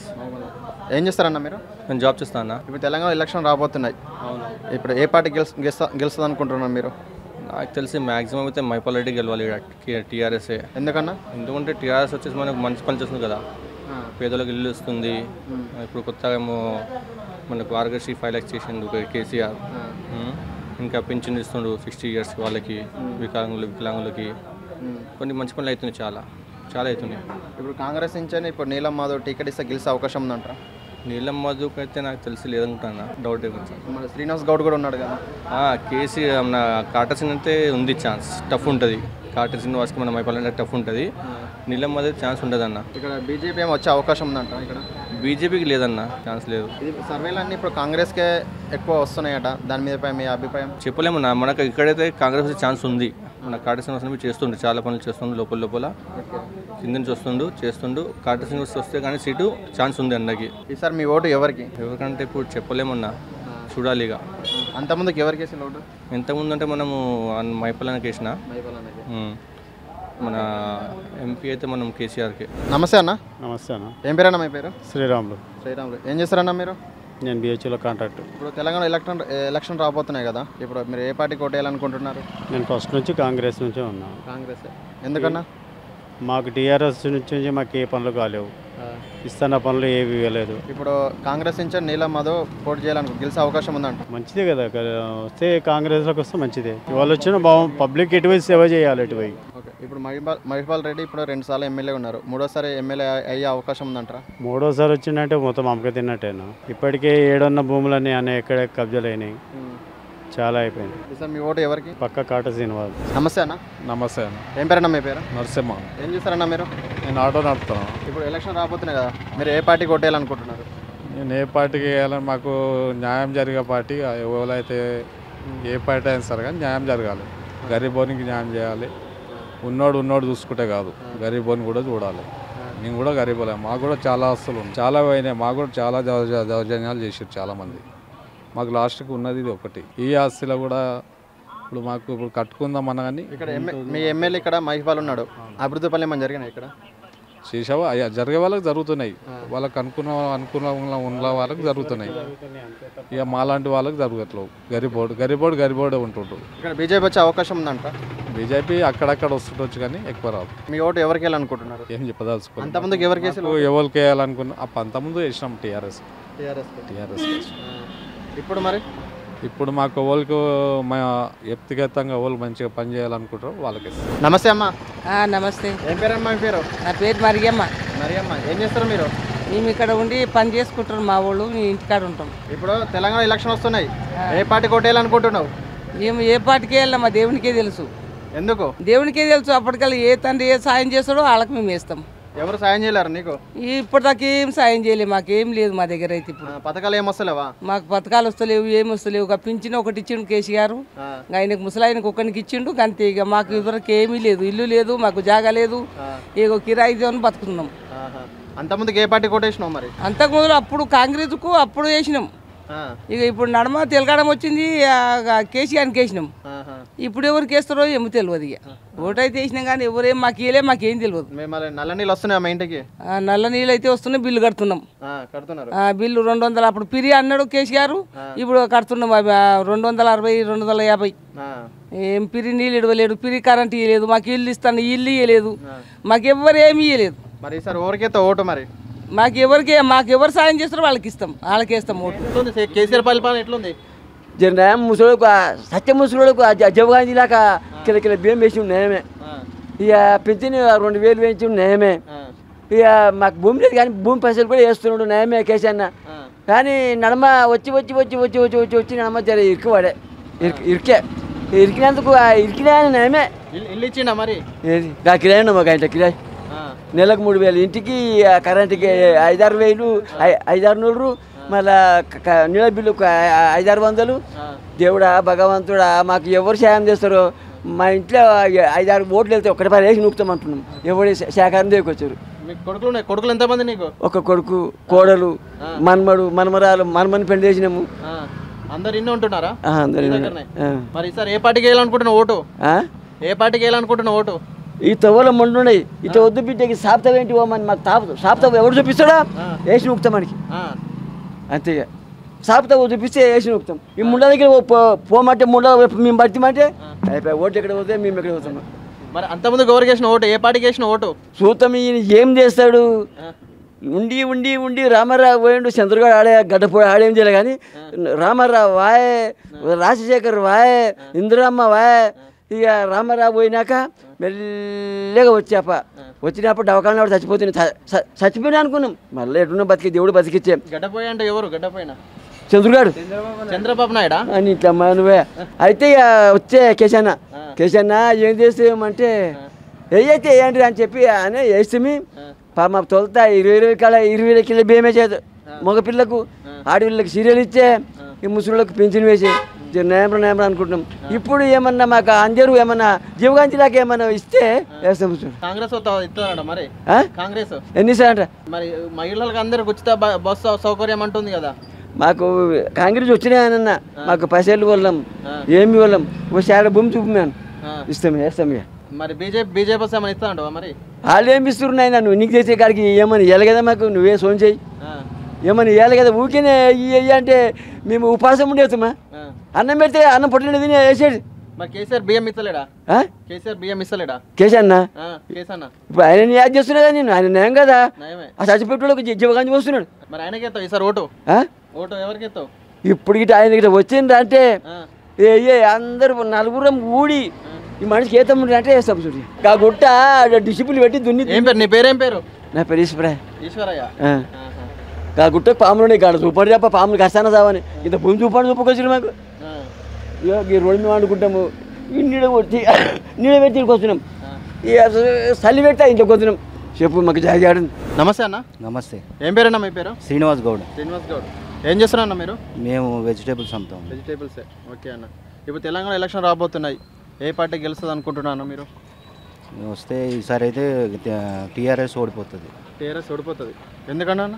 ఏం చేస్తారన్న మీరు నేను జాబ్ చేస్తాను అన్న ఇప్పుడు తెలంగాణ ఎలక్షన్ రాబోతున్నాయి ఇప్పుడు ఏ పార్టీ గెలుస్ గెలుస్తా గెలుస్తుంది అనుకుంటున్నారు మీరు నాకు తెలిసి మాక్సిమం అయితే మైపాల్ రెడ్డి గెలవాలి టీఆర్ఎస్ఏ ఎందుకన్నా ఎందుకంటే టీఆర్ఎస్ వచ్చేసి మనకు మంచి పని చేస్తుంది కదా పేదలకు ఇల్లు ఇస్తుంది ఇప్పుడు కొత్తగా ఏమో మనకు ఆరోగ్యశ్రీ ఫైవ్ ల్యాక్స్ చేసిండు కే- కేసీఆర్ ఉమ్. ఇంకా పింఛన్ ఇస్తుండు సిక్స్టీ ఇయర్స్ వాళ్ళకి వికలాంగులు వికలాంగులకి కొన్ని మంచి పనులు అవుతున్నాయి చాలా చాలా అవుతున్నాయి ఇప్పుడు కాంగ్రెస్ నుంచి ఇప్పుడు నీలం మాధవ్ టికెట్ ఇస్తే గెలిచే అవకాశం ఉందంటారా నీలం మధుకు అయితే నాకు తెలిసి లేదనుకుంటున్నా డౌట్ కొంచెం మన శ్రీనివాస్ గౌడ్ కూడా ఉన్నాడు కదా ఆ, కేసీ మన కాటర్ సింగ్ అయితే ఉంది ఛాన్స్ టఫ్ ఉంటుంది కాటర్ శ్రీనివాస్కి మనం అయిపోవాలంటే టఫ్ ఉంటుంది నీలం మధ్య ఛాన్స్ ఉంటుంది అన్న ఇక్కడ బీజేపీ ఏమో వచ్చే అవకాశం ఉందంట ఇక్కడ బీజేపీకి లేదన్న ఛాన్స్ లేదు ఇది సర్వేలన్నీ ఇప్పుడు కాంగ్రెస్కే ఎక్కువ వస్తున్నాయట దాని మీద మీ అభిప్రాయం చెప్పలేము నా మనకు ఇక్కడైతే కాంగ్రెస్ వచ్చే ఛాన్స్ ఉంది మన కాటర్ శ్రీనివాస్ చేస్తుండు చాలా పనులు చేస్తుండు లోపల లోపల కింద నుంచి వస్తుండు చేస్తుండు కాటర్ శ్రీనివాస్ వస్తే కానీ సీటు ఛాన్స్ ఉంది అన్నకి ఈసారి మీ ఓటు ఎవరికి ఎవరికంటే ఇప్పుడు చెప్పలేమన్నా చూడాలి ఇక అంతమందికి ఎవరికి వేసిన ఓటు ఎంతముందు అంటే మనము మైపల్లానికి వేసిన ఉమ్. మన ఎంపీ అయితే మనం కేసీఆర్కి నమస్తే అన్న నమస్తే అన్న ఏం పేరన్నా మీ పేరు శ్రీరాములు శ్రీరాములు ఏం చేస్తారన్నా మీరు నేను బిహెచ్లో కాంట్రాక్ట్ ఇప్పుడు తెలంగాణ ఎలక్షన్ ఎలక్షన్ రాబోతున్నాయి కదా ఇప్పుడు మీరు ఏ పార్టీకి ఓటేయాలనుకుంటున్నారు నేను ఫస్ట్ నుంచి కాంగ్రెస్ నుంచే ఉన్నాను కాంగ్రెస్ ఎందుకన్నా మాకు టీఆర్ఎస్ నుంచి మాకు ఏ పనులు కాలేవు ఇస్తున్న పనులు ఏవి ఇవ్వలేదు ఇప్పుడు కాంగ్రెస్ నుంచి నీలం మాధవ్ పోటీ చేయాలనుకో గెలిచే అవకాశం ఉందంట మంచిదే కదా క- వస్తే కాంగ్రెస్లోకి వస్తే మంచిదే ఇవాళ వచ్చిన బాగు పబ్లిక్ ఎటువైపు సేవ చేయాలి ఎటువైపు ఓకే ఇప్పుడు మహిపాల్ మహిపాల్ రెడ్డి ఇప్పుడు రెండు సార్లు ఎమ్మెల్యే ఉన్నారు మూడోసారి ఎమ్మెల్యే అయ్యే అవకాశం ఉందంటారా మూడోసారి వచ్చిందంటే మొత్తం అమ్మక తిన్నట్టేనా ఇప్పటికే ఏడున్న భూములన్నీ అన్నీ ఎక్కడ కబ్జాలు అయినాయి చాలా అయిపోయింది ఈసారి మీ ఓటు ఎవరికి పక్క కాట శ్రీనివాస్ నమస్తే అన్న నమస్తే అన్న ఏం పేరన్నా మీ పేరు నరసింహ ఏం చేస్తారన్నా మీరు నేను ఆటో నడుపుతాను ఇప్పుడు ఎలక్షన్ రాబోతున్నాయి కదా మీరు ఏ పార్టీకి ఓటేయాలనుకుంటున్నారు నేను ఏ పార్టీకి వేయాలని మాకు న్యాయం జరిగే పార్టీ ఎవరైతే ఏ పార్టీ అయినా సరే కానీ న్యాయం జరగాలి గరీబోనికి న్యాయం చేయాలి ఉన్నోడు ఉన్నోడు చూసుకుంటే కాదు గరీబోని కూడా చూడాలి నేను కూడా గరీబోలే మాకు కూడా చాలా ఆస్తులు ఉన్నాయి చాలా పోయినాయి మాకు కూడా చాలా దౌర్జ- దౌర్జన్యాలు చేసారు చాలామంది మాకు లాస్ట్కి ఉన్నది ఇది ఒకటి ఈ ఆస్తిలో కూడా ఇప్పుడు మాకు ఇప్పుడు కట్టుకుందాం అన్న కానీ ఇక్కడ ఎమ్మె- మీ ఎమ్మెల్యే ఇక్కడ మహిపాల్ ఉన్నాడు అభివృద్ధి పనులు ఏమైనా జరిగినాయి ఇక్కడ చేసావా అయ్యా జరిగే వాళ్ళకి జరుగుతున్నాయి వాళ్ళకి అనుకున్న అనుకున్న ఉన్న వాళ్ళకి జరుగుతున్నాయి ఇక మాలాంటి వాళ్ళకి జరగట్లేవు గరిబోడు గరిబోడు గరిబోడే ఉంటుండ్రు ఇక్కడ బీజేపీ వచ్చే అవకాశం ఉందంట బీజేపీ అక్కడక్కడ వస్తుండొచ్చు కానీ ఎక్కువ రాదు మీ ఓటు ఎవరికి వేయాలనుకుంటున్నారు ఏం చెప్పదలుచుకోలేదు అంతమందికి ఎవరికి వేసారు నాకు ఎవరికి వేయాలనుకున్నా అప్ప అంతకుముందు వేసినాం టీఆర్ఎస్ టీఆర్ఎస్ టీఆర్ఎస్ ఇప్పుడు మరి ఇప్పుడు మాకు ఎవరికి మా వ్యక్తిగతంగా ఎవరు మంచిగా పని చేయాలనుకుంటారో వాళ్ళకి ఇస్తాం. నమస్తే అమ్మా ఆ, నమస్తే ఏం పేరమ్మా మీ పేరు నా పేరు మరియమ్మ మరియమ్మ ఏం చేస్తారు మీరు మేము ఇక్కడ ఉండి పని చేసుకుంటారు మా వాళ్ళు మేము ఇంటికాడ ఉంటాం ఇప్పుడు తెలంగాణ ఎలక్షన్ వస్తున్నాయి ఏ పార్టీకి ఓటేయాలనుకుంటున్నావు మేము ఏ పాటికే వెళ్ళాం మా దేవునికే తెలుసు ఎందుకు దేవునికే తెలుసు అప్పటికల్లా ఏ తండ్రి ఏ సాయం చేస్తాడో వాళ్ళకి మేము వేస్తాం ఎవరు సాయం చేయలేరు నీకు ఇప్పటిదాకా ఏం సాయం చేయలేదు మాకేం లేదు మా దగ్గర అయితే ఇప్పుడు ఆ, పథకాలు ఏం వస్తలేవా మాకు పథకాలు వస్తలేవు ఏమి వస్తలేవు ఒక పింఛన్ ఒకటి ఇచ్చిండు కేసీఆర్ ఇంకా ఆయనకు ముసలాయనకు ఒక్కరికి ఇచ్చిండు అంతే ఇక మాకు ఇదివరకు ఏమీ లేదు ఇల్లు లేదు మాకు జాగా లేదు ఇక కిరాయి అని బతుకుతున్నాం ఆహా. అంతకుముందుకు ఏ పార్టీ కొట్టేసినావు మరి అంతకు మొదలు అప్పుడు కాంగ్రెస్కు అప్పుడు వేసినాం ఆ, ఇక ఇప్పుడు నడమ తెలగడం వచ్చింది ఆ, కేసీఆర్కి వేసినాం ఆహా. ఇప్పుడు ఎవరికి వేస్తారో ఏమో తెలియదు ఇక ఓటైతే వేసినాం కానీ ఎవరేం మాకు ఇయలే మాకేం తెలియదు మేము మరి నల్ల నీళ్ళు వస్తున్నాయి మా ఇంటికి ఆ, నల్ల నీళ్ళు అయితే వస్తున్నాయి బిల్లు కడుతున్నాం ఆ, కడుతున్నారు ఆ, బిల్లు రెండు వందలు అప్పుడు పిరి అన్నాడు కేసీఆర్ ఇప్పుడు కడుతున్నాం అవి, ఆ, రెండు వందల అరవై రెండు వందల యాభై ఆ, ఏం పిరి నీళ్ళు ఇవ్వలేడు పిరి కరెంట్ ఇవ్వలేదు మాకు ఇల్లు ఇస్తాను ఇల్లు ఇవ్వలేదు మాకు ఎవ్వరు ఏమి ఇవ్వలేదు మరి ఈసారి ఓరికైతే ఓటు మరి మాకు ఎవరికి మాకు ఎవరు సాయం చేస్తారో వాళ్ళకి ఇస్తాం వాళ్ళకి వేస్తాం ఓటు ఎట్లుంది సే- కేసీఆర్ పరిపాలన ఎట్లుంది జర ముసలోడుకు సత్య ముసలోడుకు జవగాంధీ లాగా కిల కిల బియ్యం వేసి నేమే ఇక పెంచిన రెండు వేలు వేయించి నేమే ఇక మాకు భూమి లేదు కానీ భూమి పైసలు కూడా వేస్తున్నాడు నేమే కేసన్న కానీ నడమ వచ్చి వచ్చి వచ్చి వచ్చి వచ్చి వచ్చి వచ్చి నడమ జర ఇరికి వాడే ఇరికి ఇరికే ఇరికినందుకు ఆ ఇరికినా నేమే ఇల్లు ఇల్లు ఇచ్చిండా మరి ఏది ఆ కిరాయి మాకు ఆయన కిరాయి ఆ, నెలకు మూడు వేలు ఇంటికి ఆ కరెంటుకి ఐదారు వేలు ఐ- ఐదారు నూరు మళ్ళా క- క- నీళ్ళ బిల్లు ఒక ఐ- ఐదారు వందలు దేవుడా భగవంతుడా మాకు ఎవరు సాయం చేస్తారో మా ఇంట్లో ఐ- ఐదారు ఓట్లు వెళ్తే ఒకటి పని వేసి నూపుతాం అంటున్నాం ఎవరి శాఖారం వచ్చారు మీకు కొడుకులు ఉన్నాయి కొడుకులు ఎంతమంది నీకు ఒక కొడుకు కోడలు మన్మడు మన్మరాలు మన్మని పెళ్లి చేసినాము ఆ, అందరు ఇన్ని ఉంటున్నారా ఆ, అందరు నీ ఇన్ని. దగ్గరనే? ఆ. మరి ఈసారి ఏ పార్టీకి వేయాలనుకుంటున్నావు ఓటు ఆ? ఏ పార్టీకి వేయాలనుకుంటున్నావు ఓటు ఈ తవ్వల మండున్నాయి ఇటు వద్దు బిడ్డకి సాప్తాం ఏంటి ఓమని మాకు తాపు సాప్తాం ఎవడు చూపిస్తాడా వేసి నూపుతాం మనకి ఆ, అంతే ఇక. సాపుతా చూపిస్తే వేసి నొక్కుతాం ఈ ముండ దగ్గర పో- పో- పోమంటే ముండ వైపు మేము పడితేమంటే అయిపోయి ఓటు ఎక్కడ పోతే మేము ఎక్కడ పోతాం మరి అంతకుముందు ఎవరికి వేసిన ఓటు ఏ పార్టీకి వేసిన ఓటు చూద్దాం ఈయన ఏం చేస్తాడు ఉండి ఉండి ఉండి రామారావు పోయిండు చంద్రగాడు ఆడే గడ్డపోయి ఆడేం చేయలే కానీ రామారావు వాయే రాజశేఖర్ వాయే ఇందిరమ్మ వాయే ఇక రామారావు పోయినాక మెల్లగా వచ్చాప వచ్చినప్పుడు దవకాలను చచ్చిపోతుంది చ- చ- చచ్చిపోయినా అనుకున్నాం మళ్ళీ ఎటున్న బతికి దేవుడు బతికిచ్చే గడ్డపోయి అంటే ఎవరు గడ్డపోయిన చంద్రగాడు చంద్రబాబు నాయుడా అని ఇట్లా అమ్మా నువ్వే అయితే ఇక వచ్చే కేశన్న కేశన్న ఏం చేస్తామంటే వేయైతే వేయండి అని చెప్పి అని వేస్తే పా మా తొలుతా ఇరవై ఇరవై కాల ఇరవై కిలో బియ్యమే చేదు మగపిల్లకు ఆడపిల్లకి సీరియల్ ఇచ్చే ఈ ముసలిళ్ళకి పెన్షన్ వేసి నేమర నేమర అనుకుంటున్నాం ఇప్పుడు ఏమన్నా మాకు అందరూ ఏమన్నా జీవగాంతిలాగా ఏమన్నా ఇస్తే వేస్తాం సార్ కాంగ్రెస్ వస్తా ఇస్తారట మరి ఆ? కాంగ్రెస్ ఎన్నిసార్లు మరి మహిళలకు అందరికి ఉచిత బ- బస్సు సౌకర్యం అంటుంది కదా మాకు కాంగ్రెస్ వచ్చినాయనన్న మాకు పైసలు వాళ్ళం ఏమి వాళ్ళం ఒకసారి భూమి చూపమాను ఆ. ఇస్తాం వేస్తాం ఇక మరి బీజేపీ బీజేపీ వస్తే ఏమైనా ఇస్తా అంటావా మరి వాళ్ళు ఏమి ఇస్తున్నాయి నన్ను నీకు చేసే కాడికి ఏమని ఇవ్వాలి కదా మాకు నువ్వే సోన్ చేయి ఆ, ఏమని ఇవ్వాలి కదా ఊరికేనే ఇయ్యి అంటే మేము ఉపాసం ఉండేస్తామా ఆ. అన్నం పెడితే అన్నం పొట్టిన తిని వేసేది మరి కేసీఆర్ బియ్యం ఇస్తలేడా ఆ? కేసీఆర్ బియ్యం ఇస్తలేడా కేసన్న ఆ, కేసన్న ఇప్పుడు ఆయన యాద్ చేస్తున్నా కదా నేను ఆయన నేం కదా నయమే ఆ చచ్చిపెట్టుకోళ్ళకి జీవగాంచి వస్తున్నాడు మరి ఆయనకి ఎత్తావు ఈసారి ఓటు ఆ? ఓటు ఎవరికి ఎత్తావు ఇప్పుడు గిట్ట ఆయన గిట్ట వచ్చిండ్రు అంటే ఏ ఏ అందరూ నలుగురం ఊడి ఈ మనిషికి ఏ తమ్ముడు అంటే వేస్తాం చూడు ఆ గుట్ట డిసిప్లిన్ పెట్టి దున్ని ఏం పేరు నీ పేరేం పేరు నా పేరు ఈశ్వరాయ్ ఈశ్వరయ్య ఆ. ఆ గుట్ట పాములు కాడ చూపడు చెప్ప పాములు కష్టాన సావని ఇంత భూమి చూపండి చూపుకొచ్చిన మాకు ఆ. ఇగో ఈ రోడ్డు మీద వండుకుంటాము ఈ నీడ కొట్టి నీడ పెట్టి ఇక్కడికి వస్తున్నాం ఇక చలి పెడతా ఇంట్లోకి వస్తున్నాం చెప్పు మాకు జాగాడు నమస్తే అన్న నమస్తే ఏం పేరన్నా మీ పేరు శ్రీనివాస్ గౌడ్ శ్రీనివాస్ గౌడ్ ఏం చేస్తున్నా అన్న మీరు మేము వెజిటేబుల్స్ అమ్ముతాం వెజిటేబుల్స్ ఓకే అన్న ఇప్పుడు తెలంగాణ ఎలక్షన్ రాబోతున్నాయి ఏ పార్టీ గెలుస్తుంది అనుకుంటున్నాను మీరు మేము వస్తే ఈసారి అయితే టీఆర్ఎస్ ఓడిపోతుంది టీఆర్ఎస్ ఓడిపోతుంది ఎందుకన్నా అన్న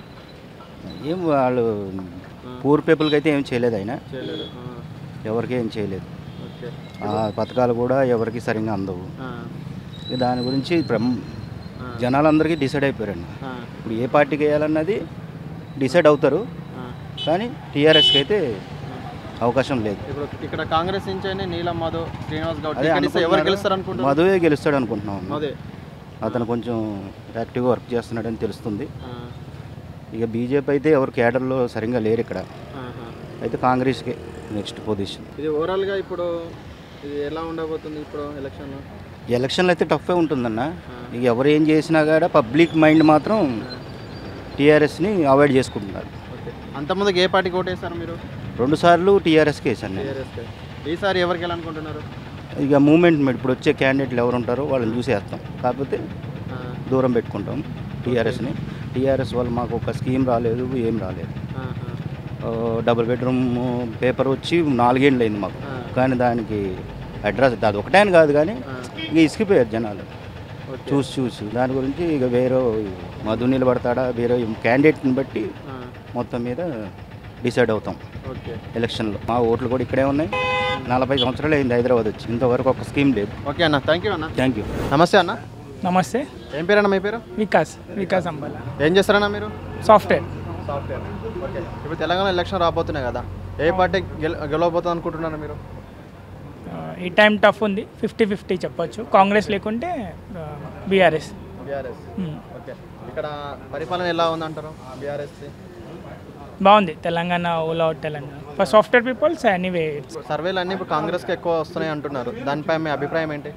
ఏం వాళ్ళు పూర్ పీపుల్కి అయితే ఏం చేయలేదు ఆయన చేయలేదు ఆ, ఎవరికి ఏం చేయలేదు ఓకే ఆ పథకాలు కూడా ఎవరికి సరిగ్గా అందవు ఆ, ఇక దాని గురించి బ్రహ్మ జనాలందరికీ డిసైడ్ అయిపోయారండి ఆ. ఇప్పుడు ఏ పార్టీకి వేయాలన్నది డిసైడ్ అవుతారు కానీ టీఆర్ఎస్కి అయితే అవకాశం లేదు ఇప్పుడు ఇక్కడ కాంగ్రెస్ నుంచి అయినా నీలం మధు శ్రీనివాస్ గౌడ్ అదే టికెట్ ఇస్తే ఎవరు అనుకుంటున్నారు. గెలుస్తారు అనుకుంటున్నారు మధువే గెలుస్తాడు అనుకుంటున్నాం మధే అతను కొంచెం యాక్టివ్గా వర్క్ చేస్తున్నాడని తెలుస్తుంది ఆ, ఇక బీజేపీ అయితే ఎవరు కేడర్లో సరిగ్గా లేరు ఇక్కడ ఆహా. అయితే కాంగ్రెస్కి నెక్స్ట్ పొజిషన్ ఇది ఓవరాల్గా ఇప్పుడు ఇది ఎలా ఉండబోతుంది ఇప్పుడు ఎలక్షన్లో ఎలక్షన్లు అయితే టఫే ఉంటుందన్న ఇక ఎవరు ఏం చేసినా కూడా పబ్లిక్ మైండ్ మాత్రం టీఆర్ఎస్ని అవాయిడ్ చేసుకుంటున్నారు ఓకే అంతకుముందుకు ఏ పార్టీకి ఓటేస్తారు మీరు రెండు సార్లు టీఆర్ఎస్కి వేసాను నేను టీఆర్ఎస్కి ఈసారి ఎవరికి వెళ్ళాలనుకుంటున్నారు ఇక మూమెంట్ మీద ఇప్పుడు వచ్చే క్యాండిడేట్లు ఎవరు ఉంటారో వాళ్ళని చూసేస్తాం కాకపోతే దూరం పెట్టుకుంటాం టీఆర్ఎస్ని టీఆర్ఎస్ వల్ల మాకు ఒక స్కీమ్ రాలేదు ఏం రాలేదు ఆ, డబుల్ బెడ్రూమ్ పేపర్ వచ్చి నాలుగేళ్ళు అయింది మాకు కానీ దానికి అడ్రస్ అది ఒకటే అని కాదు కానీ ఇక ఇసుకిపోయారు జనాలు చూసి చూసి దాని గురించి ఇక వేరే మధు నిలబడతాడా వేరే క్యాండిడేట్ని బట్టి మొత్తం మీద డిసైడ్ అవుతాం ఓకే ఎలక్షన్లో మా ఓట్లు కూడా ఇక్కడే ఉన్నాయి నలభై సంవత్సరాలు అయింది హైదరాబాద్ వచ్చి ఇంతవరకు ఒక స్కీమ్ లేదు ఓకే అన్న థ్యాంక్ యూ అన్న థ్యాంక్ యూ నమస్తే అన్న నమస్తే ఏం పేరన్న మీ పేరు వికాస్ వికాస్ అంబాల ఏం చేస్తారన్నా మీరు సాఫ్ట్వేర్ సాఫ్ట్వేర్ ఓకే ఇప్పుడు తెలంగాణ ఎలక్షన్ రాబోతున్నాయి కదా ఏ పార్టీ గెల గెలవబోతుంది అనుకుంటున్నారు మీరు ఆ, ఈ టైం టఫ్ ఉంది ఫిఫ్టీ ఫిఫ్టీ చెప్పొచ్చు కాంగ్రెస్ లేకుంటే బీఆర్ఎస్ బీఆర్ఎస్ ఓకే ఇక్కడ పరిపాలన ఎలా ఉందంటారు బీఆర్ఎస్ బాగుంది Telangana all out Telangana for software peoples anyway సర్వేలు అన్నీ ఇప్పుడు కాంగ్రెస్కి ఎక్కువ వస్తున్నాయి అంటున్నారు దానిపై మీ అభిప్రాయం ఏంటి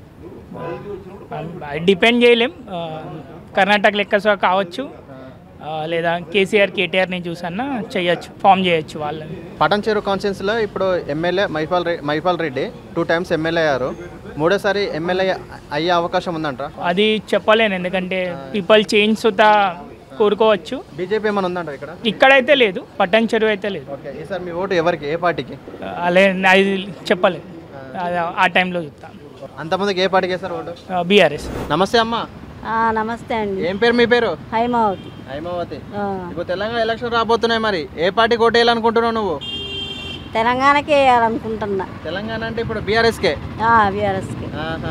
డిపెండ్ చేయలేం ఆ, కర్ణాటక లెక్క సో కావచ్చు ఆ, లేదా కేసీఆర్ కేటీఆర్ని చూసన్నా చేయొచ్చు ఫామ్ చేయొచ్చు వాళ్ళని పటన్ చెరు కాన్స్టిట్యున్సీలో ఇప్పుడు MLA Mahipal Reddy Mahipal Reddy two times MLA అయ్యారు మూడోసారి ఎమ్మెల్యే అయ్యే అవకాశం ఉందంటారా అది చెప్పలేను ఎందుకంటే పీపుల్ చేంజ్ సుతా కోరుకోవచ్చు బీజేపీ ఏమైనా ఉందంటారా ఇక్కడ ఇక్కడైతే లేదు పట్టణ చెరువు అయితే లేదు ఓకే ఈసారి మీ ఓటు ఎవరికి ఏ పార్టీకి అలా అది చెప్పలేదు అది ఆ టైంలో చెప్తాను అంతమందికి ఏ పార్టీకి వేస్తారు ఓటు బీఆర్ఎస్ నమస్తే అమ్మ ఆ, నమస్తే అండి ఏం పేరు మీ పేరు హైమావతి హైమావతి ఆ, ఇప్పుడు తెలంగాణ ఎలక్షన్ రాబోతున్నాయి మరి ఏ పార్టీకి ఓటు వేయాలనుకుంటున్నావు నువ్వు తెలంగాణకే వేయాలనుకుంటున్నా తెలంగాణ అంటే ఇప్పుడు బీఆర్ఎస్కే బీఆర్ఎస్కి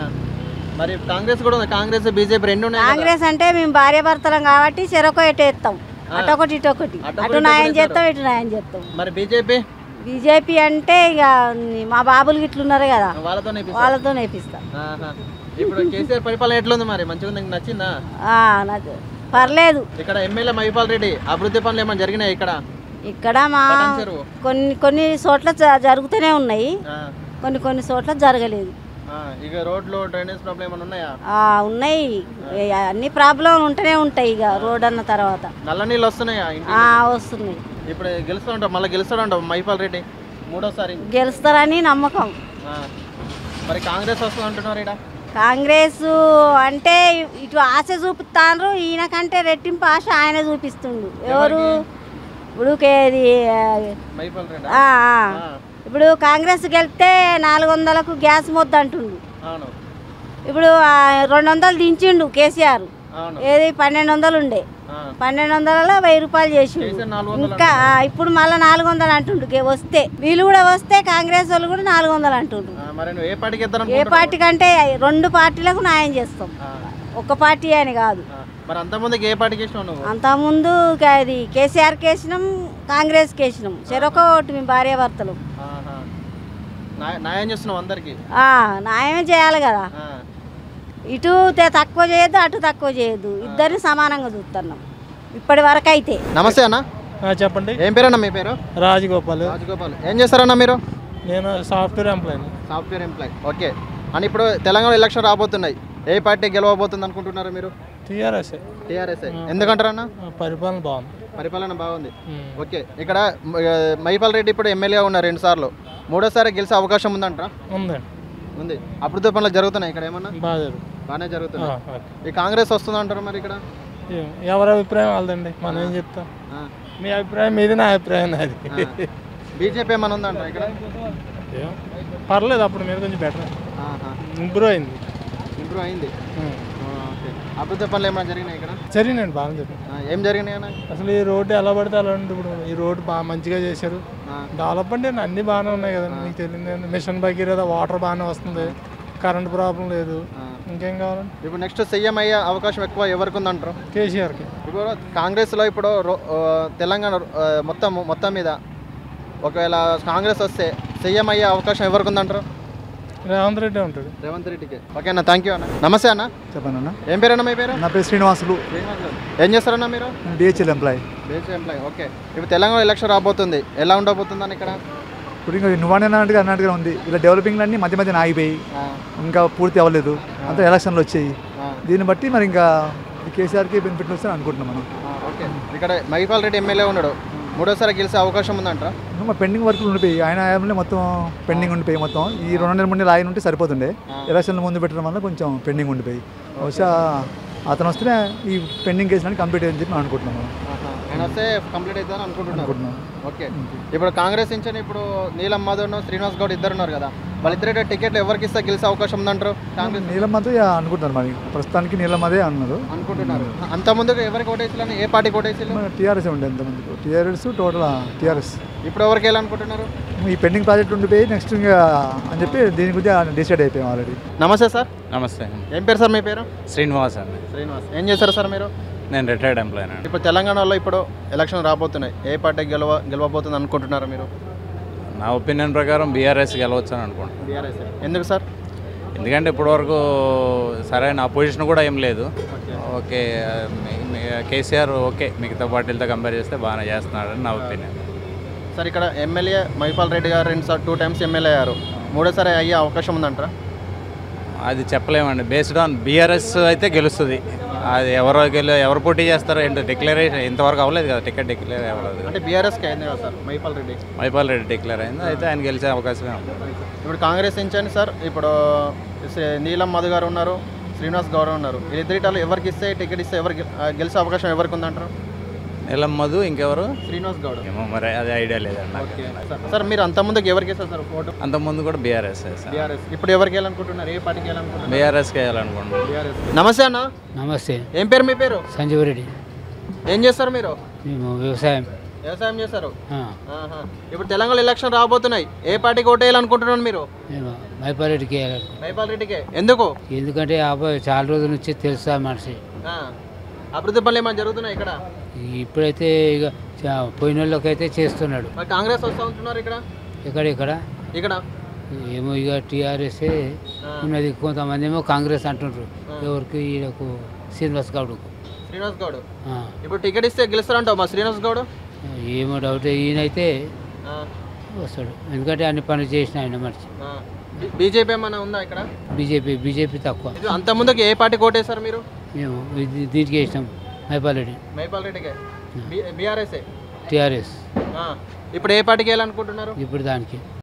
మరి కాంగ్రెస్ కూడా ఉంది కాంగ్రెస్ బీజేపీ రెండు ఉన్నాయి కదా. కాంగ్రెస్ అంటే మేము భార్య భర్తలం కాబట్టి చెరొక ఎటు వేస్తాం అటొకటి ఇటొకటి అటొకటి అటు ఇటొకటి న్యాయం వేస్తారు. చేస్తాం ఇటు న్యాయం చేస్తాం మరి బీజేపీ బీజేపీ అంటే ఇక మా బాబులు గిట్లున్నారు కదా వాళ్ళతో నేపిస్తారు. వాళ్ళతో నేపిస్తాం ఆహా. ఇప్పుడు కేసీఆర్ పరిపాలన ఎట్లుంది మరి మంచిగా ఉంది నీకు నచ్చిందా ఆ, నాకు పర్లేదు ఇక్కడ ఎమ్మెల్యే మహిపాల్ రెడ్డి అభివృద్ధి పనులు ఏమైనా జరిగినాయి ఇక్కడ ఇక్కడ మా పటాన్ చెరువు. కొన్ని కొన్ని చోట్ల జ- జరుగుతూనే ఉన్నాయి ఆ, కొన్ని కొన్ని చోట్ల జరగలేదు ఆ, ఇక రోడ్లు డ్రైనేజ్ ప్రాబ్లం ఏమైనా ఉన్నాయా ఆ, ఉన్నాయి ఏ, అన్ని ప్రాబ్లం ఉంటూనే ఉంటాయి ఇక రోడ్ అన్న తర్వాత నల్ల నీళ్ళు వస్తున్నాయా ఇంటికి? ఆ, వస్తున్నాయి ఇప్పుడు గెలుస్తాడంట మళ్ళీ గెలుస్తాడంట మహిపాల్ రెడ్డి మూడోసారి గెలుస్తారని నమ్మకం ఆ. మరి కాంగ్రెస్ వస్తుంది అంటున్నారు ఇక్కడ కాంగ్రెస్ అంటే ఇటు ఆశ చూపిస్తాండ్రు ఈయన కంటే రెట్టింపు ఆశ ఆయన చూపిస్తుండు ఎవరు ఇప్పుడు కేది మహిపాల్ రెడ్డి ఆ, ఆ. ఇప్పుడు కాంగ్రెస్ గెలిస్తే నాలుగు వందలకు గ్యాస్ మొద్దు అంటుండు అవును ఇప్పుడు ఆ, రెండు వందలు దించిండు కేసీఆర్ అవును ఏది పన్నెండు వందలు ఉండే ఆ. పన్నెండు వందలలో వెయ్యి రూపాయలు చేసిండు కేసీఆర్ నాలుగు వందలు ఇంకా ఆ, ఇప్పుడు మళ్ళీ నాలుగు వందలు అంటుండు గే- వస్తే వీళ్ళు కూడా వస్తే కాంగ్రెస్ వాళ్ళు కూడా నాలుగు వందలు అంటుండ్రు ఆ, మరి నువ్వు ఏ పార్టీకి ఏ ఇద్దాం పార్టీ కంటే రెండు పార్టీలకు న్యాయం చేస్తాం ఒక్క పార్టీ అని కాదు మరి అంతమందికి ఏ పార్టీకి ఇచ్చినావు నువ్వు అంతకుముందు క- ఇది కేసీఆర్కి వేసినాం కాంగ్రెస్కి వేసినాం చెరొక ఓటు మేము భార్యాభర్తలు ఆహా. న్యాయ- న్యాయం చేస్తున్నావు అందరికి ఆ, న్యాయమే చేయాలి కదా ఇటు తే- తక్కువ చేయొద్దు అటు తక్కువ చేయొద్దు ఇద్దరిని సమానంగా చూస్తున్నాం ఇప్పటి వరకు అయితే నమస్తే అన్న చెప్పండి ఏం పేరన్న మీ పేరు రాజగోపాల్ రాజగోపాల్ ఏం చేస్తారన్న మీరు నేను software employee software employee okay అని ఇప్పుడు తెలంగాణ ఎలక్షన్ రాబోతున్నాయి ఏ పార్టీ గెలవబోతుంది అనుకుంటున్నారు మీరు టీఆర్ఎస్ టీఆర్ఎస్ ఎందుకంటారన్న పరిపాలన బాగుంది పరిపాలన బాగుంది ఓకే ఇక్కడ మ- ఆ, మహిపాల్ రెడ్డి ఇప్పుడు ఎమ్మెల్యే ఉన్నారు రెండు సార్లు మూడోసారి గెలిచే అవకాశం ఉందంటారా ఉందండి ఉంది అభివృద్ధి పనులు జరుగుతున్నాయి ఇక్కడ ఏమన్నా బాగా జరుగుతుంది. బాగానే జరుగుతున్నాయి ఆ, ఓకే. ఈ కాంగ్రెస్ వస్తుంది అంటారు మరి ఇక్కడ ఏం- ఎవరి అభిప్రాయం వాళ్ళదండి మనం ఏం చెప్తాం మీ అభిప్రాయం మీది నా అభిప్రాయం నాది బీజేపీ ఏమైనా ఉందంటారా ఇక్కడ ఏం, పర్లేదు అప్పుడు మీరు కొంచెం బెటర్ ఇంప్రూవ్ అయింది ఇంప్రూవ్ అయింది ఓకే అభివృద్ధి పనులు ఏమైనా జరిగినాయి ఇక్కడ జరిగినండి బాగా జరిగింది ఆ, ఏం జరిగినాయి అన్న అసలు ఈ రోడ్డు ఎలా పడితే అలా ఉంది ఇప్పుడు ఈ రోడ్డు బాగా మంచిగా చేశారు డెవలప్మెంట్ అండి అన్నీ బాగానే ఉన్నాయి కదండి మీకు తెలియదు మిషన్ భగీరథ వాటర్ బాగానే వస్తుంది కరెంట్ ప్రాబ్లం లేదు ఇంకేం కావాలండి ఇప్పుడు నెక్స్ట్ సీఎం అయ్యే అవకాశం ఎక్కువ ఎవరికి ఉందంటారు కేసీఆర్కి ఇప్పుడు కాంగ్రెస్లో ఇప్పుడు రో- ఆ, తెలంగాణ ఆ, మొత్తం మొత్తం మీద ఒకవేళ కాంగ్రెస్ వస్తే సీఎం అయ్యే అవకాశం ఎవరికి ఉందంటారు రేవంత్ రెడ్డి ఉంటాడు రేవంత్ రెడ్డికి ఓకే అన్న థ్యాంక్ యూ అన్న నమస్తే అన్న చెప్పండి అన్న ఏం పేరు అన్న మీ పేరు నా పేరు శ్రీనివాసులు ఏం చేస్తారన్న మీరు DHL employee base employee okay ఇప్పుడు తెలంగాణ ఎలక్షన్ రాబోతుంది ఎలా ఉండబోతుంది అన్న ఇక్కడ ఇప్పుడు ఇంకా నువ్వనే అన్నట్టుగా అన్నట్టుగా ఉంది ఇలా డెవలపింగ్ అన్నీ మధ్య మధ్యన ఆగిపోయి ఇంకా పూర్తి అవ్వలేదు అంతా ఎలక్షన్లు వచ్చాయి దీన్ని బట్టి మరి ఇంకా ఈ కేసీఆర్కి బెనిఫిట్ వస్తే అనుకుంటున్నాం మనం ఓకే ఇక్కడ మహిపాల్ రెడ్డి ఎమ్మెల్యే ఉన్నాడు మూడోసారి గెలిచే అవకాశం ఉందంటారా మా పెండింగ్ వర్క్లు ఉండిపోయి ఆయన హయాంలో మొత్తం పెండింగ్ ఉండిపోయి మొత్తం ఈ రెండు నెలల ముందు ఆయన ఉంటే సరిపోతుండే ఎలక్షన్ల ముందు పెట్టడం వల్ల కొంచెం పెండింగ్ ఉండిపోయి బహుశా అతను వస్తేనే ఈ పెండింగ్ కేసులని కంప్లీట్ అయ్యిందని చెప్పి మేము అనుకుంటున్నాం మనం. ఆయన వస్తే కంప్లీట్ అవుతుందని అనుకుంటున్నారు అనుకుంటున్నాం. ఓకే ఇప్పుడు కాంగ్రెస్ నుంచి ఇప్పుడు నీలం మాధవ్ శ్రీనివాస్ గౌడ్ ఇద్దరు ఉన్నారు కదా వాళ్ళిద్దరు టికెట్లు ఎవరికి ఇస్తే గెలిచే అవకాశం ఉందంటారు కాంగ్రెస్ నీలమ్మతో ఇక అనుకుంటున్నారు మరి ప్రస్తుతానికి నీలమ్మదే అన్నారు అనుకుంటున్నారు అంత ముందుకు ఎవరికి ఓటేసిల్లని ఏ పార్టీకి ఓటేసిల్లు టీఆర్ఎస్ ఉండే ఎంతమంది టీఆర్ఎస్ టోటల్ టీఆర్ఎస్ ఇప్పుడు ఎవరికి వెళ్ళాలనుకుంటున్నారు ఈ పెండింగ్ ప్రాజెక్ట్ ఉండిపోయి నెక్స్ట్ ఇంకా అని చెప్పి దీని గురించి డిసైడ్ అయిపోయాం ఆల్రెడీ నమస్తే సార్ నమస్తే ఏం పేరు సార్ మీ పేరు శ్రీనివాస్ అండి శ్రీనివాస్ ఏం చేశారు సార్ మీరు నేను రిటైర్డ్ ఎంప్లాయీ అండి ఇప్పుడు తెలంగాణలో ఇప్పుడు ఎలక్షన్ రాబోతున్నాయి ఏ పార్టీ గెలవ గెలవబోతుంది అనుకుంటున్నారు మీరు నా ఒపీనియన్ ప్రకారం బీఆర్ఎస్ గెలవచ్చు అని అనుకుంటున్నాను బీఆర్ఎస్ ఎందుకు సార్ ఎందుకంటే ఇప్పటివరకు సరైన అపోజిషన్ కూడా ఏం లేదు ఓకే మీ- మీ- కేసీఆర్ ఓకే మిగతా పార్టీలతో కంపేర్ చేస్తే బాగానే చేస్తున్నాడని నా ఒపీనియన్ సార్ ఇక్కడ ఎమ్మెల్యే మైపాల్ రెడ్డి గారు రెండు సార్ టూ టైమ్స్ ఎమ్మెల్యే అయ్యారు మూడోసారి అయ్యే అవకాశం ఉందంటారా అది చెప్పలేమండి బేస్డ్ ఆన్ బీఆర్ఎస్ అయితే గెలుస్తుంది అది ఎవరు గెలు ఎవరు పోటీ చేస్తారో ఏంటో డిక్లరేషన్ ఇంతవరకు అవ్వలేదు కదా టికెట్ డిక్లేర్ అవ్వలేదు అంటే బీఆర్ఎస్కి అయింది కదా సార్ మైపాల్ రెడ్డి మైపాల్ రెడ్డి డిక్లేర్ అయింది అయితే ఆయన గెలిచే అవకాశమే ఉంది ఇప్పుడు కాంగ్రెస్ నుంచి అని సార్ ఇప్పుడు సే- నీలం మధు గారు ఉన్నారు శ్రీనివాస్ గౌరవ్ ఉన్నారు వీళ్ళిద్దరిటాలు ఎవరికి ఇస్తే టికెట్ ఇస్తే ఎవరికి గెలిచే అవకాశం ఎవరికి ఉందంటారు నీలం మధు ఇంకెవరు శ్రీనివాస్ గౌడ్ ఏమో మరి అది ఐడియా లేదండి నాకు సార్- సార్ మీరు అంత ముందుకు ఎవరికి ఇస్తారు సార్ ఓటు అంత ముందు కూడా బీఆర్ఎస్ బీఆర్ఎస్ ఇప్పుడు ఎవరికి వెళ్ళాలనుకుంటున్నారు ఏ పార్టీకి వెళ్ళాలనుకుంటున్నారు బీఆర్ఎస్కి వేయాలనుకుంటున్నాను బీఆర్ఎస్ నమస్తే అన్న నమస్తే ఏం పేరు మీ పేరు సంజీవ్ రెడ్డి ఏం చేస్తారు మీరు మేము వ్యవసాయం వ్యవసాయం చేస్తారు ఆ, ఆహా. ఇప్పుడు తెలంగాణ ఎలక్షన్ రాబోతున్నాయి ఏ పార్టీకి ఓటు వేయాలనుకుంటున్నారు మీరు మేము మైపారెడ్డికి వేయాలి మైపాల్ రెడ్డికే ఎందుకు ఎందుకంటే ఆ అబ్బాయి చాలా రోజుల నుంచి తెలుసా మనిషి ఆ. అభివృద్ధి పనులు ఏమైనా జరుగుతున్నాయి ఇక్కడ ఇప్పుడైతే ఇక చా- పోయిన వాళ్ళకైతే చేస్తున్నాడు మరి కాంగ్రెస్ వస్తూ ఉంటున్నారు ఇక్కడ ఎక్కడ ఇక్కడ ఇక్కడ ఏమో ఇక టీఆర్ఎస్ ఉన్నది కొంతమంది ఏమో కాంగ్రెస్ అంటుండ్రు ఎవరికి ఈయనకు శ్రీనివాస్ గౌడ్కు శ్రీనివాస్ గౌడ్ ఆ, ఇప్పుడు టికెట్ ఇస్తే గెలుస్తారంటావు మా శ్రీనివాస్ గౌడ్ ఏమో డౌట్ ఈయనైతే ఆ. వస్తాడు ఎందుకంటే అన్ని పనులు చేసిన ఆయన మనిషి ఆ. బీ- బీజేపీ ఏమైనా ఉందా ఇక్కడ బీజేపీ బీజేపీ తక్కువ ఇది అంత ముందుకు ఏ పార్టీకి ఓటేశారు మీరు మేము ఇది- దీనికి వేసినాం మైపాలరెడ్డి మైపాల్ రెడ్డికే బీఆర్ఎస్ఏ టీఆర్ఎస్ ఇప్పుడు ఏ పార్టీకి వెళ్ళాలనుకుంటున్నారు ఇప్పుడు దానికి